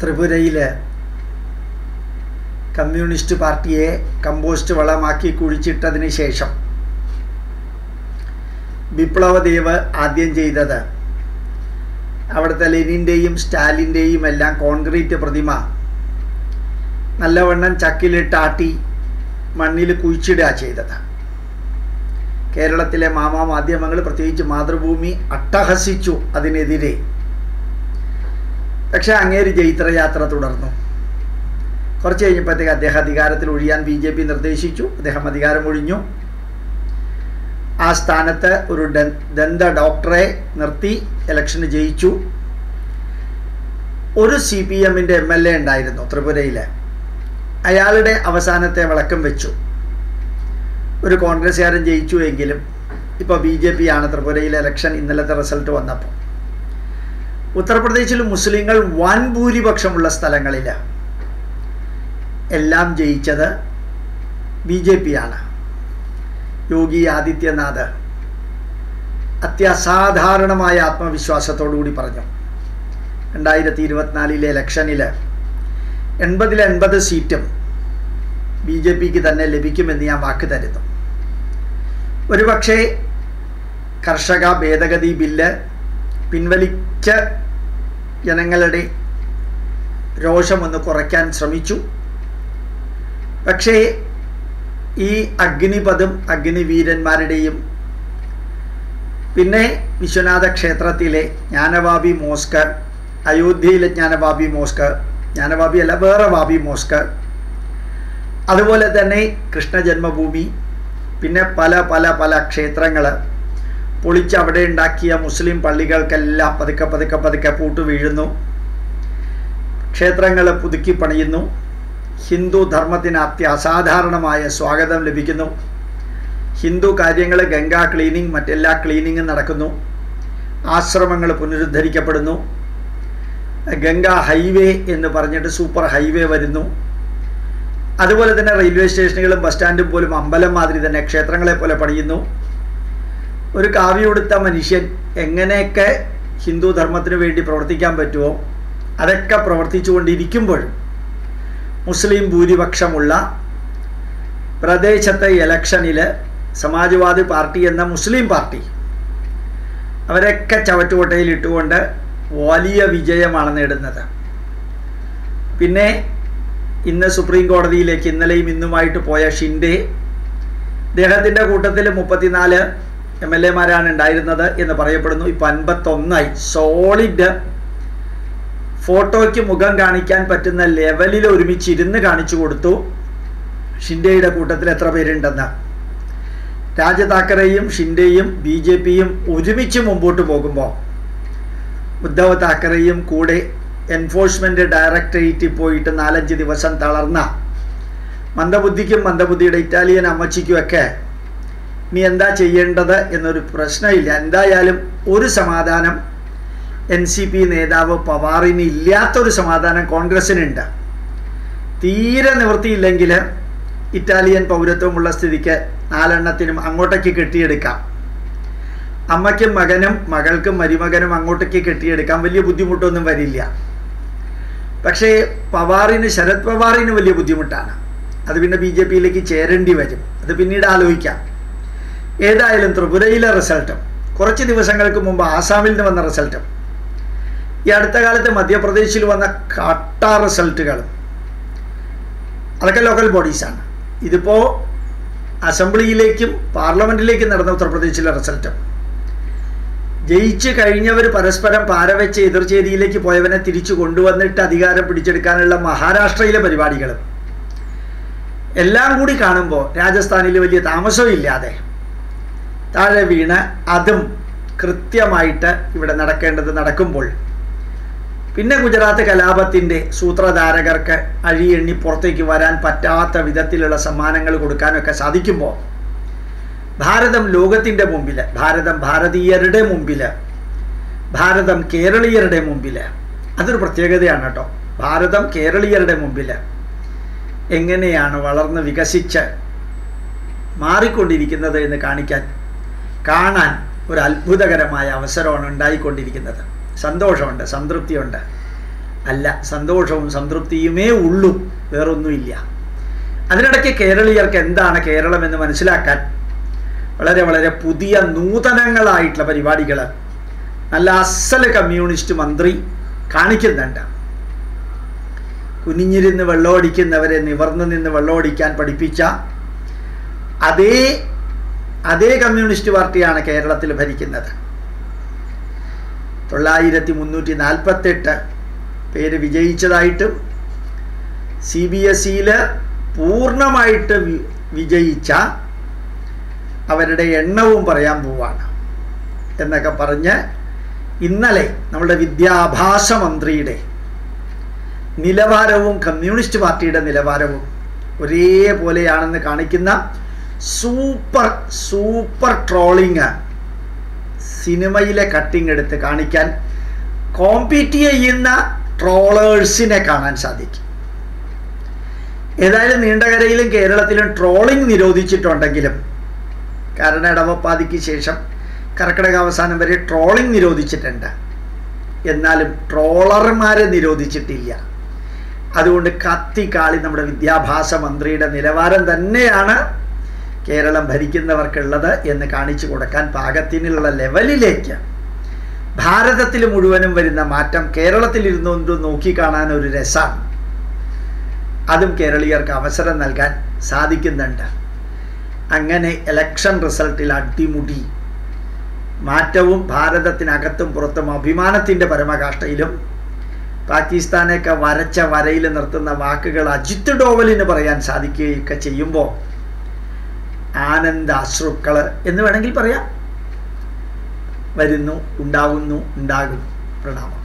ത്രിപുരയിൽ കമ്മ്യൂണിസ്റ്റ് പാർട്ടിയെ കമ്പോസ്റ്റ് വളമാക്കി കുഴിച്ചിട്ടതിന് ശേഷം വിപ്ലവദേവ് ആദ്യം ചെയ്തത് അവിടുത്തെ ലെനിൻ്റെയും സ്റ്റാലിൻ്റെയും എല്ലാം കോൺക്രീറ്റ് പ്രതിമ നല്ലവണ്ണം ചക്കിലിട്ടാട്ടി മണ്ണിൽ കുഴിച്ചിടുക ചെയ്തത് കേരളത്തിലെ മാമാ മാധ്യമങ്ങൾ പ്രത്യേകിച്ച് മാതൃഭൂമി അട്ടഹസിച്ചു അതിനെതിരെ പക്ഷേ അങ്ങേര് ജൈത്രയാത്ര തുടർന്നു കുറച്ച് കഴിഞ്ഞപ്പോഴത്തേക്ക് അദ്ദേഹം അധികാരത്തിൽ ഒഴിയാൻ ബി ജെ പി നിർദ്ദേശിച്ചു അദ്ദേഹം അധികാരം ഒഴിഞ്ഞു ആ സ്ഥാനത്ത് ഒരു ദന്ത ഡോക്ടറെ നിർത്തി ഇലക്ഷന് ജയിച്ചു ഒരു സി പി എമ്മിൻ്റെ എം എൽ എ ഉണ്ടായിരുന്നു ത്രിപുരയിൽ അയാളുടെ അവസാനത്തെ വിളക്കം വെച്ചു ഒരു കോൺഗ്രസ്സുകാരൻ ജയിച്ചു എങ്കിലും ഇപ്പോൾ ബി ജെ പി ആണ് ത്രിപുരയിലെ ഇലക്ഷൻ ഇന്നലത്തെ റിസൾട്ട് വന്നപ്പോൾ ഉത്തർപ്രദേശിൽ മുസ്ലിങ്ങൾ വൻ ഭൂരിപക്ഷമുള്ള സ്ഥലങ്ങളിൽ എല്ലാം ജയിച്ചത് ബി ജെ പി ആണ് യോഗി ആദിത്യനാഥ് അത്യസാധാരണമായ ആത്മവിശ്വാസത്തോടുകൂടി പറഞ്ഞു രണ്ടായിരത്തി ഇരുപത്തിനാലിലെ ഇലക്ഷനിൽ എൺപതിൽ എൺപത് സീറ്റും ബി ജെ പിക്ക് തന്നെ ലഭിക്കുമെന്ന് ഞാൻ വാക്ക് തരുന്നു ഒരുപക്ഷെ കർഷക ഭേദഗതി ബില്ല് പിൻവലിച്ച ജനങ്ങളുടെ രോഷമൊന്ന് കുറയ്ക്കാൻ ശ്രമിച്ചു പക്ഷേ ഈ അഗ്നിപദം അഗ്നിവീരന്മാരുടെയും പിന്നെ വിശ്വനാഥ ക്ഷേത്രത്തിലെ ജ്ഞാനവാബി മോസ്ക് അയോധ്യയിലെ ജ്ഞാനവാബി മോസ്ക് ജ്ഞാനവാബി അല്ല വേറെ വാബി മോസ്ക് അതുപോലെ തന്നെ കൃഷ്ണ ജന്മഭൂമി പിന്നെ പല പല പല ക്ഷേത്രങ്ങൾ പൊളിച്ച് അവിടെ ഉണ്ടാക്കിയ മുസ്ലിം പള്ളികൾക്കെല്ലാം പതുക്കെ പതുക്കെ പതുക്കെ പൂട്ട് വീഴുന്നു ക്ഷേത്രങ്ങൾ പുതുക്കി പണിയുന്നു ഹിന്ദു ധർമ്മത്തിന് അത്യസാധാരണമായ സ്വാഗതം ലഭിക്കുന്നു ഹിന്ദു കാര്യങ്ങൾ ഗംഗാ ക്ലീനിങ് മറ്റെല്ലാ ക്ലീനിങ്ങും നടക്കുന്നു ആശ്രമങ്ങൾ പുനരുദ്ധരിക്കപ്പെടുന്നു ഗംഗാ ഹൈവേ എന്ന് പറഞ്ഞിട്ട് സൂപ്പർ ഹൈവേ വരുന്നു അതുപോലെ തന്നെ റെയിൽവേ സ്റ്റേഷനുകളും ബസ് സ്റ്റാൻഡും പോലും അമ്പലം മാതിരി തന്നെ ക്ഷേത്രങ്ങളെ പോലെ പണിയുന്നു ഒരു കാവ്യുടുത്ത മനുഷ്യൻ എങ്ങനെയൊക്കെ ഹിന്ദു ധർമ്മത്തിന് വേണ്ടി പ്രവർത്തിക്കാൻ പറ്റുമോ അതൊക്കെ പ്രവർത്തിച്ചുകൊണ്ടിരിക്കുമ്പോഴും മുസ്ലിം ഭൂരിപക്ഷമുള്ള പ്രദേശത്തെ ഇലക്ഷനിൽ സമാജ്വാദി പാർട്ടി എന്ന മുസ്ലിം പാർട്ടി അവരൊക്കെ ചവറ്റുകൊട്ടയിൽ ഇട്ടുകൊണ്ട് വലിയ വിജയമാണ് നേടുന്നത് പിന്നെ ഇന്ന് സുപ്രീം കോടതിയിലേക്ക് ഇന്നലെയും ഇന്നുമായിട്ട് പോയ ഷിൻഡെ അദ്ദേഹത്തിൻ്റെ കൂട്ടത്തിൽ മുപ്പത്തിനാല് എം എൽ എമാരാണ് ഉണ്ടായിരുന്നത് എന്ന് പറയപ്പെടുന്നു ഇപ്പം അൻപത്തൊന്നായി സോളിഡ് ഫോട്ടോയ്ക്ക് മുഖം കാണിക്കാൻ പറ്റുന്ന ലെവലിൽ ഒരുമിച്ച് ഇരുന്ന് കാണിച്ചു കൊടുത്തു ഷിൻഡെയുടെ കൂട്ടത്തിൽ എത്ര പേരുണ്ടെന്ന് രാജ താക്കറെയും ഷിൻഡെയും ബി ജെ പിയും ഒരുമിച്ച് മുമ്പോട്ട് പോകുമ്പോൾ ഉദ്ധവ് താക്കറെയും കൂടെ എൻഫോഴ്സ്മെൻറ്റ് ഡയറക്ടറേറ്റിൽ പോയിട്ട് നാലഞ്ച് ദിവസം തളർന്ന മന്ദബുദ്ധിക്കും മന്ദബുദ്ധിയുടെ ഇറ്റാലിയൻ അമ്മച്ചിക്കുമൊക്കെ ഇനി എന്താ ചെയ്യേണ്ടത് എന്നൊരു പ്രശ്നമില്ല എന്തായാലും ഒരു സമാധാനം എൻ സി പി നേതാവ് പവാറിന് ഇല്ലാത്തൊരു സമാധാനം കോൺഗ്രസ്സിനുണ്ട് തീരെ നിവൃത്തിയില്ലെങ്കിൽ ഇറ്റാലിയൻ പൗരത്വമുള്ള സ്ഥിതിക്ക് നാലെണ്ണത്തിനും അങ്ങോട്ടേക്ക് കെട്ടിയെടുക്കാം അമ്മയ്ക്കും മകനും മകൾക്കും മരുമകനും അങ്ങോട്ടേക്ക് കെട്ടിയെടുക്കാം വലിയ ബുദ്ധിമുട്ടൊന്നും വരില്ല പക്ഷേ പവാറിന് ശരത് പവാറിന് വലിയ ബുദ്ധിമുട്ടാണ് അത് പിന്നെ ബി ജെ പിയിലേക്ക് ചേരേണ്ടി വരും അത് പിന്നീട് ആലോചിക്കാം ഏതായാലും ത്രിപുരയിലെ റിസൾട്ടും കുറച്ച് ദിവസങ്ങൾക്ക് മുമ്പ് ആസാമിൽ നിന്ന് വന്ന റിസൾട്ടും ഈ അടുത്ത കാലത്ത് മധ്യപ്രദേശിൽ വന്ന കട്ട റിസൾട്ടുകളും അതൊക്കെ ലോക്കൽ ബോഡീസാണ് ഇതിപ്പോൾ അസംബ്ലിയിലേക്കും പാർലമെൻറ്റിലേക്കും നടന്ന ഉത്തർപ്രദേശിലെ റിസൾട്ടും ജയിച്ചു കഴിഞ്ഞവർ പരസ്പരം പാരവെച്ച് എതിർചേരിയിലേക്ക് പോയവനെ തിരിച്ചു കൊണ്ടുവന്നിട്ട് അധികാരം പിടിച്ചെടുക്കാനുള്ള മഹാരാഷ്ട്രയിലെ പരിപാടികളും എല്ലാം കൂടി കാണുമ്പോൾ രാജസ്ഥാനിൽ വലിയ താമസമില്ലാതെ താഴെ വീണ് അതും കൃത്യമായിട്ട് ഇവിടെ നടക്കേണ്ടത് നടക്കുമ്പോൾ പിന്നെ ഗുജറാത്ത് കലാപത്തിൻ്റെ സൂത്രധാരകർക്ക് അഴിയെണ്ണി പുറത്തേക്ക് വരാൻ പറ്റാത്ത വിധത്തിലുള്ള സമ്മാനങ്ങൾ കൊടുക്കാനൊക്കെ സാധിക്കുമ്പോൾ ഭാരതം ലോകത്തിൻ്റെ മുമ്പിൽ ഭാരതം ഭാരതീയരുടെ മുമ്പിൽ ഭാരതം കേരളീയരുടെ മുമ്പിൽ അതൊരു പ്രത്യേകതയാണ് കേട്ടോ ഭാരതം കേരളീയരുടെ മുമ്പിൽ എങ്ങനെയാണ് വളർന്ന് വികസിച്ച് മാറിക്കൊണ്ടിരിക്കുന്നത് എന്ന് കാണിക്കാൻ കാണാൻ ഒരു അത്ഭുതകരമായ അവസരമാണ് ഉണ്ടായിക്കൊണ്ടിരിക്കുന്നത് സന്തോഷമുണ്ട് സംതൃപ്തിയുണ്ട് അല്ല സന്തോഷവും സംതൃപ്തിയുമേ ഉള്ളൂ വേറൊന്നുമില്ല അതിനിടയ്ക്ക് കേരളീയർക്ക് എന്താണ് കേരളം എന്ന് മനസ്സിലാക്കാൻ വളരെ വളരെ പുതിയ നൂതനങ്ങളായിട്ടുള്ള പരിപാടികൾ നല്ല അസൽ കമ്മ്യൂണിസ്റ്റ് മന്ത്രി കാണിക്കുന്നുണ്ട് കുനിഞ്ഞിരുന്ന് വെള്ളമടിക്കുന്നവരെ നിവർന്നു നിന്ന് വെള്ളമടിക്കാൻ പഠിപ്പിച്ച അതേ അതേ കമ്മ്യൂണിസ്റ്റ് പാർട്ടിയാണ് കേരളത്തിൽ ഭരിക്കുന്നത് തൊള്ളായിരത്തി മുന്നൂറ്റി നാൽപ്പത്തെട്ട് പേര് വിജയിച്ചതായിട്ടും സി ബി എസ് സിയിൽ പൂർണ്ണമായിട്ട് വിജയിച്ച അവരുടെ എണ്ണവും പറയാൻ പോവാണ് എന്നൊക്കെ പറഞ്ഞ് ഇന്നലെ നമ്മുടെ വിദ്യാഭ്യാസ മന്ത്രിയുടെ നിലവാരവും കമ്മ്യൂണിസ്റ്റ് പാർട്ടിയുടെ നിലവാരവും ഒരേപോലെയാണെന്ന് കാണിക്കുന്ന സൂപ്പർ സൂപ്പർ ട്രോളിങ് സിനിമയിലെ കട്ടിങ് എടുത്ത് കാണിക്കാൻ കോമ്പീറ്റ് ചെയ്യുന്ന ട്രോളേഴ്സിനെ കാണാൻ സാധിക്കും ഏതായാലും നീണ്ടകരയിലും കേരളത്തിലും ട്രോളിംഗ് നിരോധിച്ചിട്ടുണ്ടെങ്കിലും കാരണം ഇടവപ്പാതിക്ക് ശേഷം കർക്കിടക അവസാനം വരെ ട്രോളിംഗ് നിരോധിച്ചിട്ടുണ്ട് എന്നാലും ട്രോളർമാരെ നിരോധിച്ചിട്ടില്ല അതുകൊണ്ട് കത്തിക്കാളി നമ്മുടെ വിദ്യാഭ്യാസ മന്ത്രിയുടെ നിലവാരം തന്നെയാണ് കേരളം ഭരിക്കുന്നവർക്കുള്ളത് എന്ന് കാണിച്ചു കൊടുക്കാൻ പാകത്തിനുള്ള ലെവലിലേക്ക് ഭാരതത്തിൽ മുഴുവനും വരുന്ന മാറ്റം കേരളത്തിൽ ഇരുന്നുകൊണ്ട് നോക്കിക്കാണാൻ ഒരു രസമാണ് അതും കേരളീയർക്ക് അവസരം നൽകാൻ സാധിക്കുന്നുണ്ട് അങ്ങനെ ഇലക്ഷൻ റിസൾട്ടിൽ അടിമുടി മാറ്റവും ഭാരതത്തിനകത്തും പുറത്തും അഭിമാനത്തിൻ്റെ പരമകാഷ്ഠയിലും പാകിസ്ഥാനെയൊക്കെ വരച്ച വരയിൽ നിർത്തുന്ന വാക്കുകൾ അജിത് ഡോവലിന് പറയാൻ സാധിക്കുകയൊക്കെ ചെയ്യുമ്പോൾ ആനന്ദാശ്രുക്കൾ എന്ന് വേണമെങ്കിൽ പറയാം വരുന്നു ഉണ്ടാകുന്നു ഉണ്ടാകും പ്രണാമം